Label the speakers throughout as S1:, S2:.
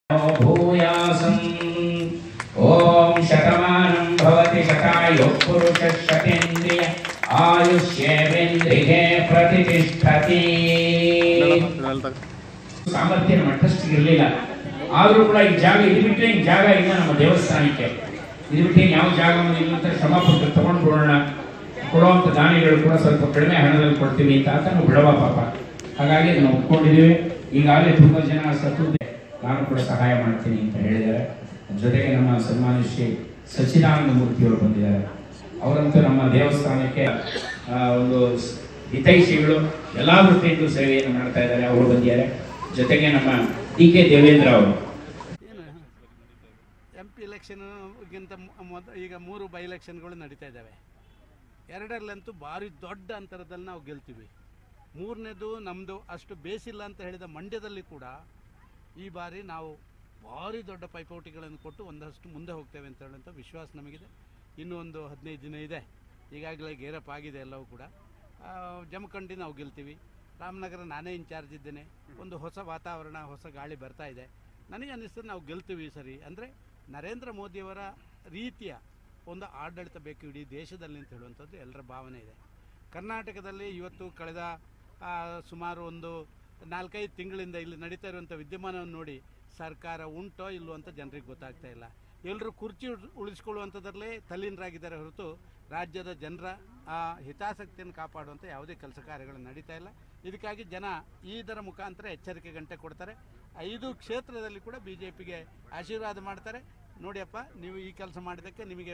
S1: भूयासम् ॐ शतमानं भवति शतायुः पुरुषः शतेन्द्रिय आयुष्येवेन्द्रिये प्रतिष्ठति ಸಾಮರ್ಥ್ಯ ಮಟ್ಟಷ್ಟು ಇರಲಿಲ್ಲ ಆದರೂ ಕೂಡ ಈ ಜಾಗ ಇದು ಬಿಟ್ಟರೆ ಈ ಜಾಗ ಇಲ್ಲ ನಮ್ಮ ದೇವಸ್ಥಾನಕ್ಕೆ ಇದು ಬಿಟ್ಟರೆ ಯಾವ ಜಾಗವನ್ನು ಇಲ್ಲ ಅಂತ ಶ್ರಮ ಪಟ್ಟು ತಗೊಂಡು ಬಿಡೋಣ ಕೊಡುವಂಥ ದಾನಿಗಳು ಕೂಡ ಸ್ವಲ್ಪ ಕಡಿಮೆ ಹಣದಲ್ಲಿ ಕೊಡ್ತೀವಿ ಅಂತ ಆತನು ಬಿಡವ ಪಾಪ ಹಾಗಾಗಿ ಅದನ್ನು ಒಪ್ಕೊಂಡಿದ್ದೀವಿ ಈಗಾಗಲೇ ತುಂಬ ಜನ ಸತ್ತುತ್ತೆ ನಾನು ಕೂಡ ಸಹಾಯ ಮಾಡ್ತೀನಿ ಅಂತ ಹೇಳಿದ್ದಾರೆ ಜೊತೆಗೆ ನಮ್ಮ ಸನ್ಮಾನ್ಯ ಶ್ರೀ ಸಚ್ಚಿದಾನಂದ ಮೂರ್ತಿಯವರು ಬಂದಿದ್ದಾರೆ ಅವರಂತೂ ನಮ್ಮ ದೇವಸ್ಥಾನಕ್ಕೆ ಆ, ಒಂದು ಸ್- ಹಿತೈಷಿಗಳು ಎಲ್ಲಾ ವೃತ್ತಿಯಿಂದಲೂ ಸೇವೆಯನ್ನು ಮಾಡ್ತಾ ಇದ್ದಾರೆ ಅವರು ಬಂದಿದ್ದಾರೆ ಜೊತೆಗೆ ನಮ್ಮ ಡಿ ಕೆ ದೇವೇಂದ್ರ ಅವರು
S2: ಏನು ಎಂ ಪಿ ಇಲೆಕ್ಷನ್ಗಿಂತ ಮೊದ ಈಗ ಮೂರು ಬೈ ಎಲೆಕ್ಷನ್ಗಳು ನಡೀತಾ ಇದ್ದಾವೆ ಎರಡರಲ್ಲಂತೂ ಭಾರಿ ದೊಡ್ಡ ಅಂತರದಲ್ಲಿ ನಾವು ಗೆಲ್ತೀವಿ ಮೂರನೇದು ನಮ್ಮದು ಅಷ್ಟು ಬೇಸಿಲ್ಲ ಅಂತ ಹೇಳಿದ ಮಂಡ್ಯದಲ್ಲಿ ಕೂಡ ಈ ಬಾರಿ ನಾವು ಭಾರಿ ದೊಡ್ಡ ಪೈಪೋಟಿಗಳನ್ನು ಕೊಟ್ಟು ಒಂದಷ್ಟು ಮುಂದೆ ಹೋಗ್ತೇವೆ ಅಂತ ಹೇಳುವಂಥ ವಿಶ್ವಾಸ ನಮಗಿದೆ ಇನ್ನೂ ಒಂದು ಹದಿನೈದು ದಿನ ಇದೆ ಈಗಾಗಲೇ ಗೇರಪ್ ಆಗಿದೆ ಎಲ್ಲವೂ ಕೂಡ ಆ, ಜಮಖಂಡಿ ನಾವು ಗೆಲ್ತೀವಿ ರಾಮನಗರ ನಾನೇ ಇನ್ಚಾರ್ಜ್ ಇದ್ದೇನೆ ಒಂದು ಹೊಸ ವಾತಾವರಣ ಹೊಸ ಗಾಳಿ ಬರ್ತಾ ಇದೆ ನನಗೆ ಅನ್ನಿಸ್ತದೆ ನಾವು ಗೆಲ್ತೀವಿ ಈ ಸರಿ ಅಂದರೆ ನರೇಂದ್ರ ಮೋದಿಯವರ ರೀತಿಯ ಒಂದು ಆಡಳಿತ ಬೇಕು ಇಡೀ ದೇಶದಲ್ಲಿ ಅಂತ ಹೇಳುವಂಥದ್ದು ಎಲ್ಲರ ಭಾವನೆ ಇದೆ ಕರ್ನಾಟಕದಲ್ಲಿ ಇವತ್ತು ಕಳೆದ ಆ, ಸುಮಾರು ಒಂದು ನಾಲ್ಕೈದು ತಿಂಗಳಿಂದ ಇಲ್ಲಿ ನಡೀತಾ ಇರುವಂಥ ವಿದ್ಯಮಾನವನ್ನು ನೋಡಿ ಸರ್ಕಾರ ಉಂಟೋ ಇಲ್ಲೋ ಅಂತ ಜನರಿಗೆ ಗೊತ್ತಾಗ್ತಾ ಇಲ್ಲ ಎಲ್ಲರೂ ಕುರ್ಚಿ ಉಳ್- ಉಳಿಸ್ಕೊಳ್ಳುವಂಥದ್ರಲ್ಲೇ ತಲ್ಲೀನರಾಗಿದ್ದಾರೆ ಹೊರತು ರಾಜ್ಯದ ಜನರ ಆ, ಹಿತಾಸಕ್ತಿಯನ್ನು ಕಾಪಾಡುವಂಥ ಯಾವುದೇ ಕೆಲಸ ಕಾರ್ಯಗಳು ನಡೀತಾ ಇಲ್ಲ ಇದಕ್ಕಾಗಿ ಜನ ಇದರ ಮುಖಾಂತರ ಎಚ್ಚರಿಕೆ ಗಂಟೆ ಕೊಡ್ತಾರೆ ಐದು ಕ್ಷೇತ್ರದಲ್ಲಿ ಕೂಡ ಬಿ ಜೆ ಪಿಗೆ ಆಶೀರ್ವಾದ ಮಾಡ್ತಾರೆ ನೋಡಿಯಪ್ಪ ನೀವು ಈ ಕೆಲಸ ಮಾಡಿದ್ದಕ್ಕೆ ನಿಮಗೆ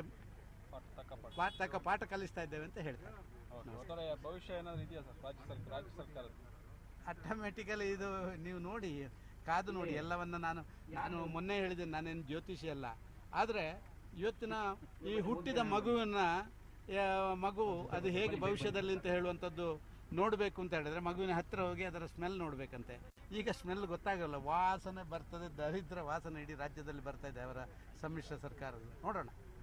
S2: ಪಾ ತಕ್ಕ ಪಾಠ ಕಲಿಸ್ತಾ ಇದ್ದೇವೆ ಅಂತ ಹೇಳ್ತಾರೆ
S3: ಒಟ್ಟಾರೆ ಭವಿಷ್ಯ ಏನಾದ್ರು ಇದೆಯಾ ಸರ್ ರಾಜ್ಯ ಸರ್ಕಾರ ರಾಜ್ಯ ಸರ್ಕಾರದ
S2: ಆಟೋಮೆಟಿಕಲಿ ಇದು ನೀವು ನೋಡಿ ಕಾದು ನೋಡಿ ಎಲ್ಲವನ್ನ ನಾನು ನಾನು ಮೊನ್ನೆ ಹೇಳಿದೆ ನಾನೇನು ಜ್ಯೋತಿಷಿ ಅಲ್ಲ ಆದರೆ ಇವತ್ತಿನ ಈ ಹುಟ್ಟಿದ ಮಗುವನ್ನ ಆ, ಮಗು ಅದು ಹೇಗೆ ಭವಿಷ್ಯದಲ್ಲಿ ಅಂತ ಹೇಳುವಂಥದ್ದು ನೋಡಬೇಕು ಅಂತ ಹೇಳಿದ್ರೆ ಮಗುವಿನ ಹತ್ತಿರ ಹೋಗಿ ಅದರ ಸ್ಮೆಲ್ ನೋಡಬೇಕಂತೆ ಈಗ ಸ್ಮೆಲ್ ಗೊತ್ತಾಗಲ್ಲ ವಾಸನೆ ಬರ್ತದೆ ದರಿದ್ರ ವಾಸನೆ ಇಡೀ ರಾಜ್ಯದಲ್ಲಿ ಬರ್ತಾ ಇದೆ ಅವರ ಸಮ್ಮಿಶ್ರ ಸರ್ಕಾರದ ನೋಡೋಣ